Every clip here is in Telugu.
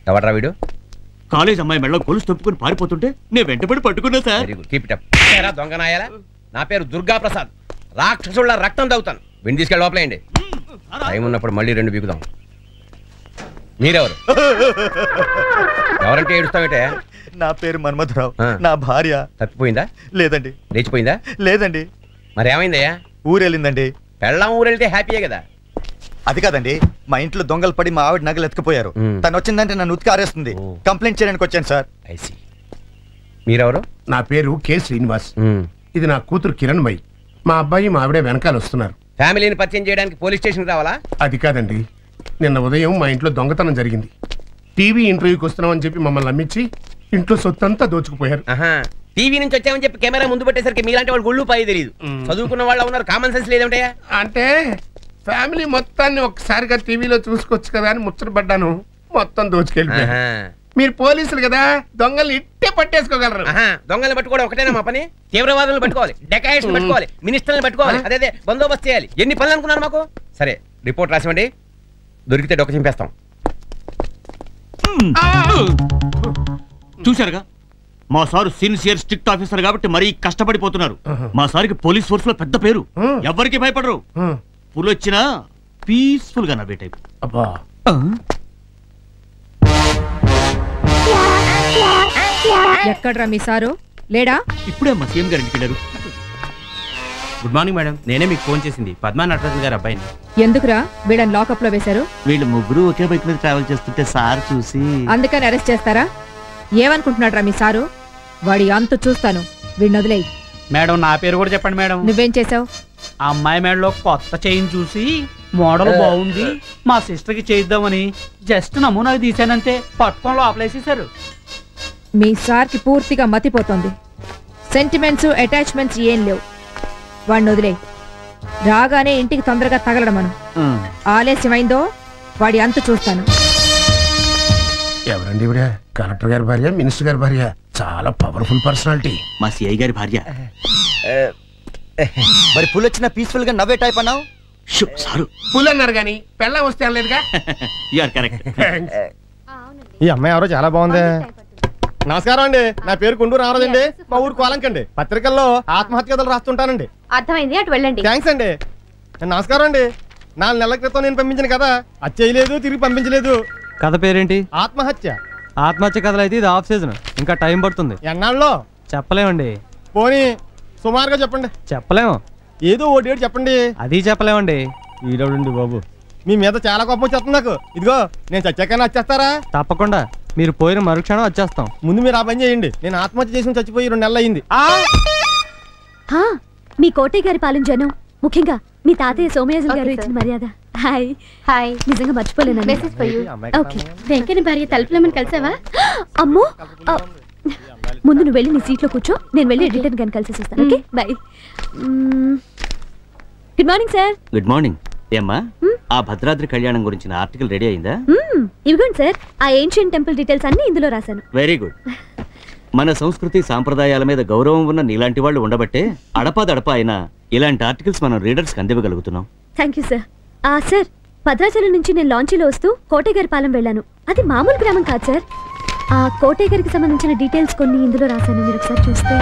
ఎవడ్రా వీడు కాలేజ్ అమ్మాయి మెడలో గొలుసు తప్పుకొని పారిపోతుంటే నేను వెంటబడి పట్టుకున్నా sir very good keep it up దొంగ నాయాలా నా పేరు దుర్గా ప్రసాద్ రాక్షసుళ్ళ రక్తం తాగుతాను విని తీసుకెళ్ళి లోపలేయండి టైం ఉన్నప్పుడు మళ్ళీ రెండు బీకుదాం మీరెవరు ఎవరంటే ఏడుస్తావేటే నా పేరు మన్మథరావు ఆ. నా భార్య తప్పిపోయిందా లేదండి లేచిపోయిందా లేదండి మరి ఏమైందయ్యా ఊరెళ్ళిందండి పెళ్ళాం ఊరెళ్తే హ్యాపీయే కదా అది కాదండి మా ఇంట్లో దొంగలు పడి మా ఆవిడ నగలు ఎత్తుకుపోయారు మ్. తను వచ్చిందంటే నన్ను ఉతికి ఆరేస్తుంది ఓ. కంప్లైంట్ చేయడానికి వచ్చాను సార్ ఐసి మీరెవరు నా పేరు కె శ్రీనివాస్ ఇది నా కూతురు కిరణ్మయి మా అబ్బాయి మా ఆవిడే వెనకాల వస్తున్నారు ఫ్యామిలీని పరిచయం చేయడానికి పోలీస్ స్టేషన్ రావాలా అది కాదండి నిన్న ఉదయం మా ఇంట్లో దొంగతనం జరిగింది టీవీ ఇంటర్వ్యూకి వస్తున్నామని చెప్పి మమ్మల్ని నమ్మించి ఇంట్లో సొత్తంతా దోచుకుపోయారు ఆహా టీవీ నుంచి వచ్చామని చెప్పి కెమెరా ముందు పెట్టేసరికి మీలాంటి వాళ్ళు గుళ్ళు పాయి తెలియదు మ్. చదువుకున్న వాళ్ళు ఉన్నారు కామన్ సెన్స్ లేదంటయ్యా అంటే ఫ్యామిలీ మొత్తాన్ని ఒక్కసారిగా టీవీలో చూసుకోవచ్చు కదా అని ముచ్చటపడ్డాను మొత్తం దోచుకెళ్ళిపోయారు ఆహా. మీరు పోలీసులు కదా దొంగల్ని ఇట్టే పట్టేసుకోగలరు ఆహా, దొంగల్ని పట్టుకోవడం ఒకటేనా మా పని తీవ్రవాదులను పట్టుకోవాలి డెకాయిట్స్ పట్టుకోవాలి మినిస్టర్ని పట్టుకోవాలి అదే అదే బందోబస్తు చేయాలి ఎన్ని పనులు అనుకున్నారు మాకు సరే రిపోర్ట్ రాసివ్వండి దొరికితే డొక్క చింపేస్తాం చూశారుగా మా సారు సిన్సియర్ స్ట్రిక్ట్ ఆఫీసర్ కాబట్టి మరీ కష్టపడిపోతున్నారు మా సార్కి పోలీస్ ఫోర్స్ లో పెద్ద పేరు Hmm. ఎవరికి భయపడరు ఆ, పులి వచ్చినా పీస్ఫుల్ గా నవ్వే టైప్ అబ్బా ఎక్కడ్రా మీ సారు లేడా ఇప్పుడే మా సీఎం గారు ఇంటికి వెళ్ళారు గుడ్ మార్నింగ్ మేడం నేనే మీకు ఫోన్ చేసింది పద్మా నటరాజన్ గారి అబ్బాయిని ఎందుకురా వీళ్ళని లాకప్ లో వేశారు వీళ్ళు ముగ్గురు ఒకే బైక్ మీద ట్రావెల్ చేస్తుంటే సార్ చూసి అందుకని అరెస్ట్ చేస్తారా ఏమనుకుంటున్నాడ్రా మీ సారు వాడి అంతు చూస్తాను వీడిని వదిలేయి మేడం నా పేరు కూడా చెప్పండి మేడం నువ్వేం చేసావు ఆ అమ్మాయి మేడలో కొత్త చైన్ చూసి మోడల్ బాగుంది మా సిస్టర్ కి చేయిద్దామని జస్ట్ నమూనాకి తీసానంతే పట్టుకొని లోపలేసేసారు మీ సార్కి పూర్తిగా మతిపోతుంది సెంటిమెంట్స్ అటాచ్మెంట్స్ ఏం లేవు వాడిని వదిలేయి రాగానే ఇంటికి తొందరగా తగలడం మనం ఆలస్యమైందో వాడి అంతు చూస్తాను ఎవరండి ఇవిడ కలెక్టర్ గారి భార్య మినిస్టర్ గారి భార్య చాలా పవర్ఫుల్ పర్సనాలిటీ మా సిఐ గారి భార్య మరి పుల్ వచ్చిన పీస్ఫుల్ గా నవ్వే టైప్ అన్నావు షు, సారు పుల్ అన్నారు కానీ పెళ్ళం వస్తే అనలేదుగా యు ఆర్ కరెక్ట్ ఈ అమ్మాయి ఎవరో చాలా బాగుంది నమస్కారం అండి నా పేరు గుండూరు రామరాజు అండి మా ఊరు కోలంకండి పత్రికల్లో ఆత్మహత్య కథలు రాస్తుంటానండి అర్థమైంది అటు వెళ్ళండి థ్యాంక్స్ అండి నమస్కారం అండి నాలుగు నెలల క్రితం నేను పంపించిన కదా అది చేయలేదు తిరిగి పంపించలేదు కథ పేరేంటి ఆత్మహత్య ఆత్మహత్య కథలు అయితే ఇది ఆఫ్ సీజన్ ఇంకా టైం పడుతుంది ఎన్నాళ్ళలో చెప్పలేమండి పోనీ సుమారుగా చెప్పండి చెప్పలేము ఏదో ఓ డేట్ చెప్పండి అది చెప్పలేమండి ఈడోడండి బాబు మీ మీద చాలా కోపం వచ్చేస్తుంది నాకు ఇదిగో నేను చచ్చాకైనా వచ్చేస్తారా తప్పకుండా మీరు పోయిన మరుక్షణం వచ్చేస్తాం ముందు మీరు ఆ పని చేయండి నేను ఆత్మహత్య చేసి చచ్చిపోయి రెండు నెలలు అయింది హా, మీ కోటయ్య గారి పాలన జనం ముఖ్యంగా మీ తాతయ్య సోమయాజులు గారు ఇచ్చిన మర్యాద హాయ్ హాయ్ నిజంగా మర్చిపోలేను Message for you. Okay Venkanna భార్య తలుపులమ్మని కలిసావా అమ్మో ఆ, ముందు నువ్వు వెళ్ళి నీ సీట్లో కూర్చో నేను వెళ్ళి ఎడిటర్ గారిని కలిసి వస్తాను okay bye good morning sir good morning ఏమ్మా ఆ భద్రాద్రి కళ్యాణం గురించిన ఆర్టికల్ రెడీ అయిందా ఇవ్వండి సార్ ఆ ఏన్షియన్ టెంపుల్ డీటెయిల్స్ అన్ని ఇందులో రాశాను వెరీ గుడ్ మన సంస్కృతి సాంప్రదాయాల మీద గౌరవం ఉన్న నీలాంటి వాళ్ళు ఉండబట్టే అడపాదడప అయినా ఇలాంటి ఆర్టికల్స్ మనం రీడర్స్కి అందివ్వగలుగుతున్నాం థ్యాంక్ యూ సార్ ఆ సార్ భద్రాచలం నుంచి నేను లాంచీలో వస్తూ కోటయ్య గారి పాలెం వెళ్ళాను అది మామూలు గ్రామం కాదు సార్ ఆ కోటయ్య గారికి సంబంధించిన డీటెయిల్స్ కొన్ని ఇందులో రాశాను మీరు ఒకసారి చూస్తే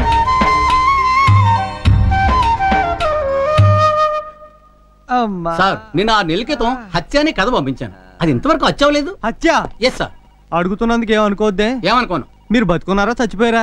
సార్ నేను ఆ నెల క్రితం హత్య అనే కథ పంపించాను అది ఇంతవరకు వచ్చావలేదు హత్య ఎస్ సార్ అడుగుతున్నందుకు ఏమనుకోవద్దే ఏమనుకోను మీరు బతుకున్నారా చచ్చిపోయారా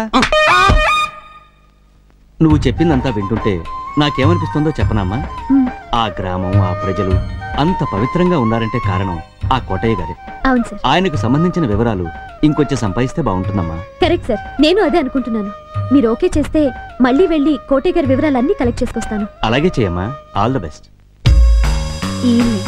నువ్వు చెప్పిందంతా వింటుంటే నాకేమనిపిస్తుందో చెప్పనమ్మా ఆ గ్రామం ఆ ప్రజలు అంత పవిత్రంగా ఉన్నారంటే కారణం ఆ కోటయ్య గారే అవును సార్ ఆయనకు సంబంధించిన వివరాలు ఇంకొంచెం సంపాదిస్తే బాగుంటుందమ్మా కరెక్ట్ సార్ నేను అదే అనుకుంటున్నాను మీరు ఓకే చేస్తే మళ్ళీ వెళ్ళి కోటయ్య గారి వివరాలన్నీ కలెక్ట్ చేసుకొస్తాను అలాగే చేయమ్మా ఆల్ ద బెస్ట్ ఈయనే.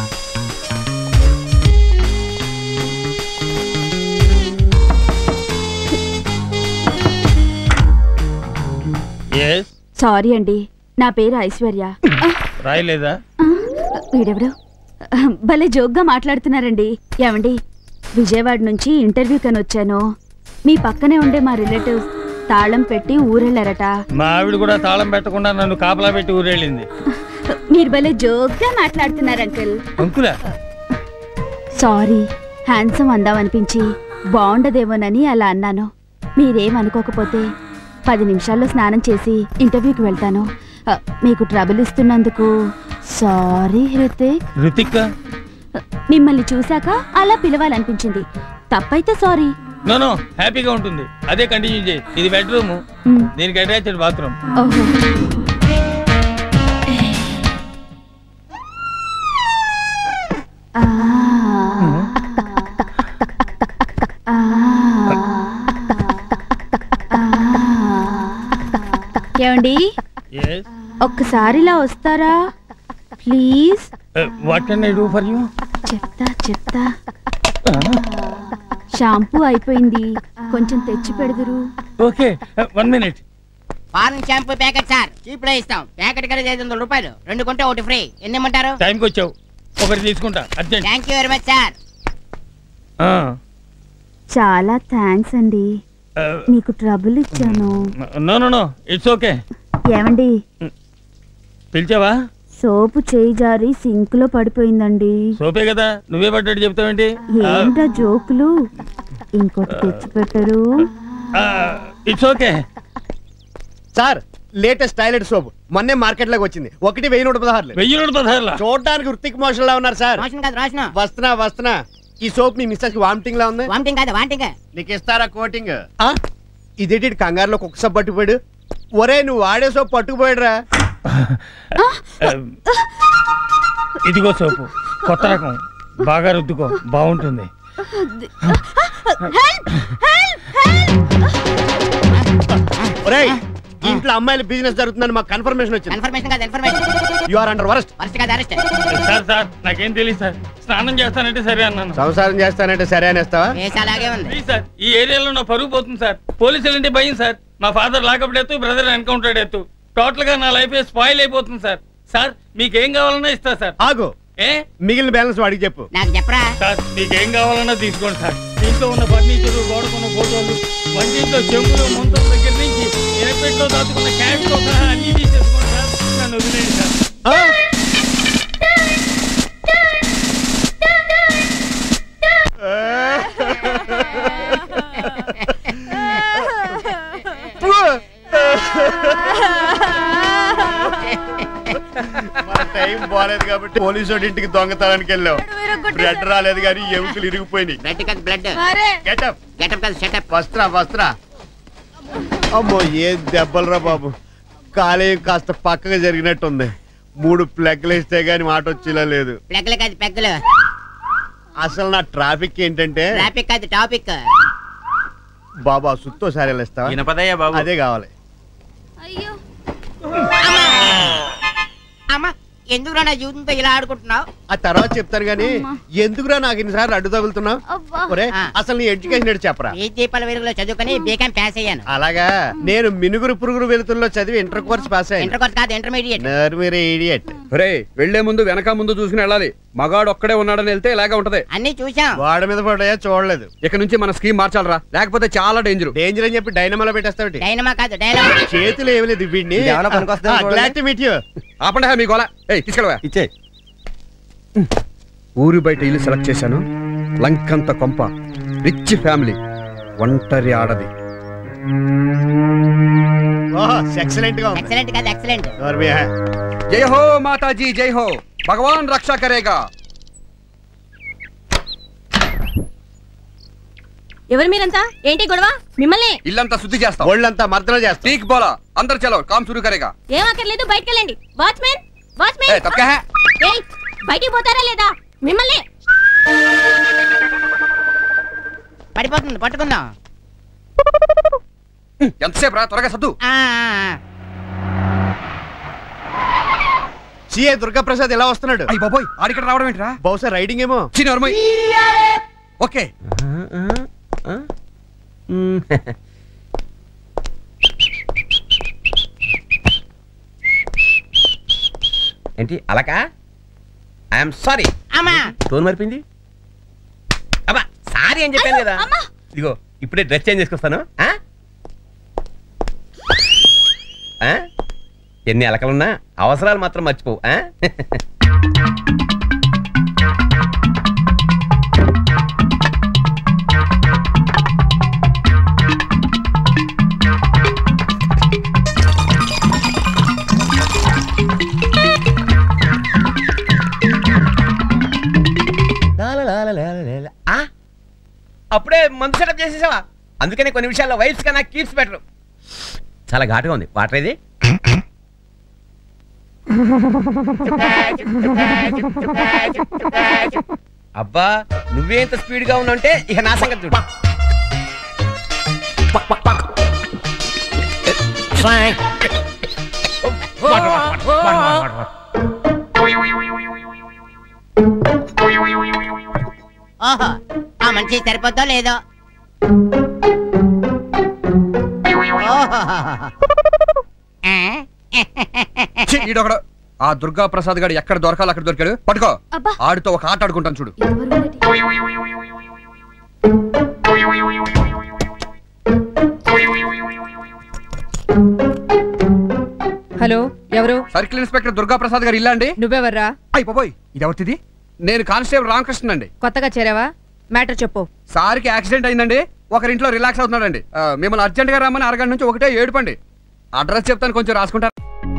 సారీ అండి నా పేరు ఐశ్వర్య రాయలేదా వీడెవడు భలే జోక్గా మాట్లాడుతున్నారండి ఏమండి విజయవాడ నుంచి ఇంటర్వ్యూ కని వచ్చాను మీ పక్కనే ఉండే మా రిలేటివ్స్ తాళం పెట్టి ఊరెళ్ళారట మా ఆవిడ కూడా తాళం పెట్టకుండా నన్ను కాపలా పెట్టి ఊరేళ్ళింది మీరు భలే జోక్గా మాట్లాడుతున్నారు అంకుల్ అంకులా సారీ హ్యాండ్సమ్ అందామనిపించి బాగుండదేమోనని అలా అన్నాను మీరేమనుకోకపోతే పది నిమిషాల్లో స్నానం చేసి ఇంటర్వ్యూకి వెళ్తాను ఆ, మీకు ట్రబుల్ ఇస్తున్నందుకు సారీ హృతిక్ రుతిక్ మిమ్మల్ని చూశాక అలా పిలవాలనిపించింది తప్పైతే సారీ నో నో హ్యాపీగా ఉంటుంది అదే కంటిన్యూ చేయి ఇది బెడ్రూమ్ మ్. దీనికి అటాచ్డ్ బాత్రూమ్ ఓహో ఆ. ఆ. ఆ. ఏమండి ఒక్కసారి ఇలా వస్తారా please what can I do for you చెప్తా చెప్తా షాంపూ అయిపోయింది కొంచెం తెచ్చి పెడదురు okay one minute foreign shampoo packet sir cheap లో ఇస్తాం ప్యాకెట్ కలిసి ఐదు వందల రూపాయలు రెండు కొంటే ఒకటి ఫ్రీ ఎన్ని ఇమ్మంటారు టైంకి వచ్చావు ఒకటి తీసుకుంటా urgent thank you very much sir చాలా థ్యాంక్స్ అండి మీకు ట్రబుల్ ఇచ్చాను no no no it's okay ఏమండి పిలిచావా సోపు చేయి జారి సింక్ లో పడిపోయిందండి సోపే కదా నువ్వే పడ్డట్టు చెప్తావేంటి ఏంటా జోకులు ఇంకోటి తెచ్చి పెట్టరు it's okay sir latest toilet soap మొన్నే మార్కెట్ లోకి వచ్చింది ఒకటి వెయ్యి నూట పదహారులు వెయ్యి నూట పదహారులా చూడడానికి వృత్తిక్ మోషన్ లా ఉన్నారు సార్ రోషన్ కాదు రోషన్ వస్తున్నా వస్తున్నా ఈ సోప్ మీ మిస్సెస్ కి వామిటింగ్ లా ఉంది వామిటింగ్ కాదు వామిటింగ్ నీకు ఇస్తారా కోటింగ్ ఇదేంటి ఈడు కంగారులో కుక్క సబ్బు పట్టుకుపోయాడు ఒరే నువ్వు వాడే సోప్ పట్టుకుపోయాడురా ఇదిగో సోపు కొత్త రకం బాగా రుద్దుకో బాగుంటుంది ఒరేయ్ ఇంట్లో అమ్మాయిల బిజినెస్ జరుగుతుందని మాకు కన్ఫర్మేషన్ వచ్చింది ఇన్ఫర్మేషన్ కాదు information you are under worst వరుస కాదు అరెస్ట్ సార్ సార్ నాకేం తెలియదు సార్ స్నానం చేస్తానంటే సరే అన్నాను సంసారం చేస్తానంటే సరే అనేస్తావా కేసు అలాగే ఉంది ప్లీజ్ సార్ ఈ ఏరియాలో నా పరుగు పోతుంది సార్ పోలీసులు అంటే భయం సార్ మా ఫాదర్ లాకప్ ఎత్తు బ్రదర్ ఎన్కౌంటర్ ఎత్తు టోటల్ గా నా లైఫ్ స్పాయిల్ అయిపోతుంది సార్ సార్ మీకేం కావాలన్నా ఇస్తా సార్ ఆగు ఏ మిగిలిన బ్యాలెన్స్ వాడికి చెప్పు నాకు చెప్పరా సార్ మీకేం కావాలన్నా తీసుకోండి సార్ ఇంట్లో ఉన్న ఫర్నిచర్ గోడకున్న ఫోటోలు వంటింట్లో చెంబులు ముంతల దగ్గర నుంచి ఎనపెట్లో దాచుకున్న క్యాష్తో సహా అన్ని తీసేసుకోండి సార్ నన్ను వదిలేయండి సార్ మన టైం బాగాలేదు కాబట్టి పోలీసు వాడి ఇంటికి దొంగతనానికి వెళ్ళావు బ్లడ్ రాలేదు కానీ ఎముకలు ఇరిగిపోయినాయి బ్లడ్ కాదు బ్లడ్ గెటప్ గెటప్ కాదు షటప్ వస్త్రా వస్త్రా అమ్మో ఏ దెబ్బలరా బాబు కాలేయం కాస్త పక్కగా జరిగినట్టుంది మూడు ప్లగ్లు వేస్తే గానీ మాట వచ్చేలా లేదు ప్లగ్లు కాదు పెగ్గలు అసలు నా ట్రాఫిక్ ఏంటంటే ట్రాఫిక్ కాదు టాపిక్ బాబా సుత్తో సారీ ఇస్తావా వినపదయ్యా బాబు అదే కావాలి అమ్మా ఎందుకు నా జీవితంతో ఇలా ఆడుకుంటున్నావు ఆ తర్వాత చెప్తాను గానీ ఎందుకురా నాకు ఇన్నిసార్లు అడ్డు తగులుతున్నావు ఒరే అసలు నీ ఎడ్యుకేషన్ ఏంటి చెప్పరా ఈ దీపాల వెలుగులో చదువుకొని బీకాం పాస్ అయ్యాను అలాగా నేను మినుగురు పురుగురు వెలుతుల్లో చదివి ఇంటర్ కోర్స్ పాస్ అయ్యాను ఇంటర్ కోర్స్ కాదు ఇంటర్మీడియట్ నర్మీరే ఇడియట్ రే వెళ్లే ముందు వెనక ముందు చూసుకుని వెళ్ళాలి మగాడు ఒక్కడే ఉన్నాడని వెళ్తే ఇలాగే ఉంటది అన్ని చూసాం వాడి మీద పడ్డాయా చూడలేదు ఇక నుంచి మన స్కీమ్ మార్చాలరా లేకపోతే చాలా డేంజర్ డేంజర్ అని చెప్పి డైనమాలో పెట్టేస్తావు డైనమా కాదు డైనమా చేతులు ఏమి లేదు వీడిని ఇదేమన్నా పనికొస్తుందా చూడండి. గ్లాడ్ టు మీట్ యు ఆపండి హే మీ గోల ఏయ్ తీసుకెళ్ళవా ఇచ్చే ఊరి బయట ఇల్లు సెలెక్ట్ చేశాను లంకంత కొంప రిచ్ ఫ్యామిలీ ఒంటరి ఆడది ఎక్సలెంట్ గా ఉంది ఎక్సలెంట్ కాదు ఎక్సలెంట్ నోర్మి హై. జై హో మాతాజీ జై హో భగవాన్ రక్షా కరేగా ఎవరు మీరంతా ఏంటి గొడవ మిమ్మల్ని ఇల్లంతా శుద్ధి చేస్తాం ఒళ్ళంతా మర్దన చేస్తా టీక్ బోలా అందరు చలో కామ్ సురు కరేగా ఏం అక్కర్లేదు బయటికి వెళ్ళండి వాచ్మెన్ ఏ వాచ్మెన్ తప్పకా హే ఏయ్ బయటికి పోతారా లేదా మిమ్మల్ని పడిపోతుంది పట్టుకుందాం ఎంతసేపు రా త్వరగా సద్దు ఆ, ఆ, ఆ. సిఏ దుర్గాప్రసాద్ ఎలా వస్తున్నాడు అయ్యి బాబోయ్ ఆడిక్కడ రావడం ఏంట్రా బహుశా రైడింగ్ ఏమో చిన్నోర్మయ్ ఓకే ఏంటి అలాకా ఐఎమ్ సారీ అమ్మా టోన్ మరిపింది అబ్బా సారీ అని చెప్పాను కదా ఇదిగో ఇప్పుడే డ్రెస్ చేంజ్ చేసుకొస్తాను ఆ? ఆ? ఎన్ని అలకలున్నా అవసరాలు మాత్రం మర్చిపోవు ఆ? అప్ చేసేసావా అందుకనే కొన్ని విషయాల్లో వైఫ్స్ కన్నా కీప్స్ బెటర్ చాలా ఘాటుగా ఉంది వాటర్ ఇది అబ్బా నువ్వే ఇంత స్పీడ్ గా ఉన్నావంటే ఇక నా సంగతి చూడు water, water, water, water, water. ఓహో ఆ మంచి సరిపోద్దో లేదో ఓహో ఆ? ఈడొకడు ఆ దుర్గా ప్రసాద్ గారు ఎక్కడ దొరకాలి అక్కడ దొరికాడు పట్టుకో అబ్బా. ఆడితో ఒక ఆట ఆడుకుంటాను చూడు హలో ఎవరు సర్కిల్ ఇన్స్పెక్టర్ దుర్గా ప్రసాద్ గారు ఇల్లా అండి నువ్వెవర్రా అయిపోయి ఇది ఎవరిది నేను కానిస్టేబుల్ రామకృష్ణ అండి కొత్తగా చేరావా మ్యాటర్ చెప్పు సార్కి యాక్సిడెంట్ అయిందండి ఒకరింట్లో రిలాక్స్ అవుతున్నాడండి ఆ, మిమ్మల్ని అర్జెంట్ గా రమ్మని అరగంట నుంచి ఒకటే ఏడుపండి అడ్రస్ చెప్తాను కొంచెం రాసుకుంటారు